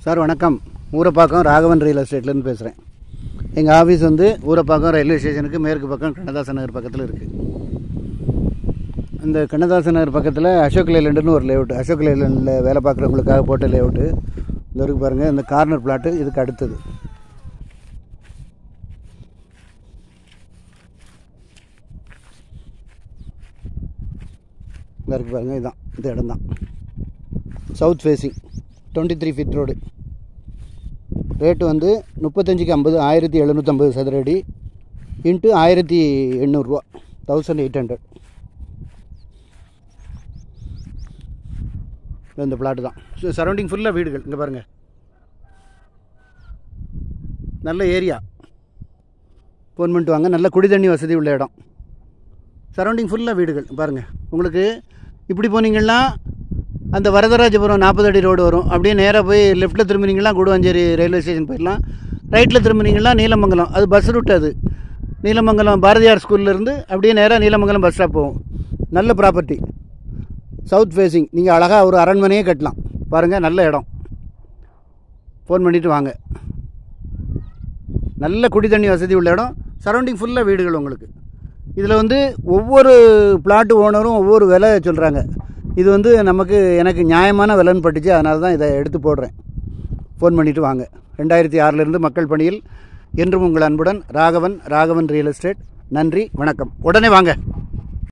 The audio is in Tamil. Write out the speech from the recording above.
சார் வணக்கம் ஊரப்பாக்கம் ராகவன் ரியல் எஸ்டேட்லேருந்து பேசுகிறேன் எங்கள் ஆஃபீஸ் வந்து ஊரப்பாக்கம் ரயில்வே ஸ்டேஷனுக்கு மேற்கு பக்கம் கண்ணதாசன் நகர் பக்கத்தில் இருக்குது இந்த கண்ணதாசன் நகர் பக்கத்தில் அசோக் லேலண்டுன்னு ஒரு லேஅவுட் அசோக் லேலண்டில் வேலை பார்க்குறவங்களுக்காக போட்ட லேஅவுட்டு இந்த இருக்கு பாருங்கள் இந்த கார்னர் பிளாட்டு இதுக்கு அடுத்தது இந்த இருக்கு பாருங்கள் இதுதான் இந்த இடம் தான் south facing twenty three feet road rate வந்து முப்பத்தஞ்சுக்கு ஐம்பது ஆயிரத்தி எழுநூற்றம்பது சதுர அடி இன்ட்டு ஆயிரத்தி எண்ணூறுரூவா தௌசண்ட் எயிட் ஹண்ட்ரட் இந்த பிளாட்டு தான் சரௌண்டிங் ஃபுல்லாக வீடுகள் இங்கே பாருங்கள் நல்ல ஏரியா ஃபோன் பண்ணிட்டு வாங்க நல்ல குடி தண்ணி வசதி உள்ள இடம் சரௌண்டிங் ஃபுல்லாக வீடுகள் பாருங்கள் உங்களுக்கு இப்படி போனீங்கன்னா அந்த வரதராஜபுரம் நாற்பது அடி ரோடு வரும் அப்படியே நேராக போய் லெஃப்ட்டில் திரும்பினீங்கன்னா கூடுவாஞ்சேரி ரயில்வே ஸ்டேஷன் போயிடலாம் ரைட்டில் திரும்பினீங்கன்னா நீலமங்கலம் அது பஸ் ரூட் அது நீலமங்கலம் பாரதியார் ஸ்கூல்லேருந்து அப்படியே நேராக நீலமங்கலம் பஸ் ஸ்டாப் போகும் நல்ல ப்ராப்பர்ட்டி சவுத் ஃபேஸிங் நீங்கள் அழகாக ஒரு அரண்மனையே கட்டலாம் பாருங்கள் நல்ல இடம் ஃபோன் பண்ணிவிட்டு வாங்க நல்ல குடி தண்ணி வசதி உள்ள இடம் சரௌண்டிங் ஃபுல்லாக வீடுகள் உங்களுக்கு இதில் வந்து ஒவ்வொரு பிளாட் ஓனரும் ஒவ்வொரு விலை சொல்கிறாங்க இது வந்து நமக்கு எனக்கு நியாயமான விலைன்னு பட்டுச்சு அதனால தான் இதை எடுத்து போடுறேன் ஃபோன் பண்ணிவிட்டு வாங்க ரெண்டாயிரத்தி ஆறிலிருந்து மக்கள் பணியில் என்றும் உங்கள் அன்புடன் ராகவன் ராகவன் ரியல் எஸ்டேட் நன்றி வணக்கம் உடனே வாங்க